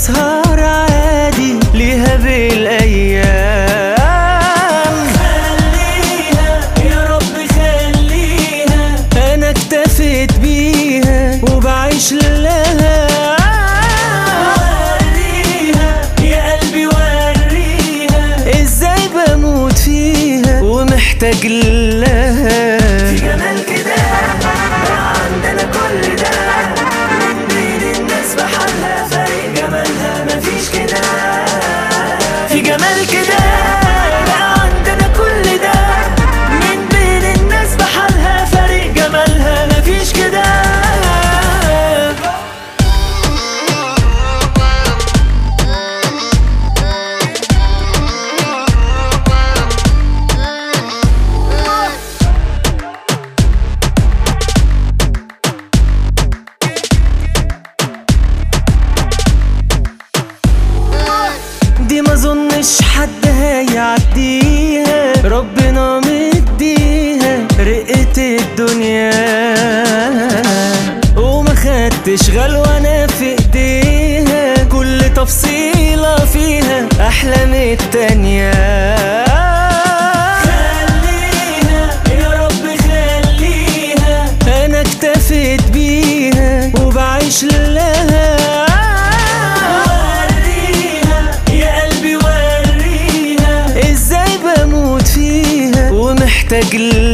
اسهر عادي ليها بالايام خليها يا رب خليها انا اكتفيت بيها وبعيش لها وريها يا قلبي وريها ازاي بموت فيها ومحتاج لها في جمال كده بقى عندنا كل ده من بين الناس بحالها فرق جمالها مفيش كده في جمال كده بقى عندنا كل ده من بين الناس بحالها فرق جمالها مفيش كده دي ما ظنش حد هيعديها ربنا مديها رقة الدنيا وما خدتش غلوة انا في ايديها كل تفصيلة فيها احلى من التانية خليها يا رب خليها انا اكتفيت بيها وبعيش لها وريها يا قلبي وريها ازاي بموت فيها ومحتاج لها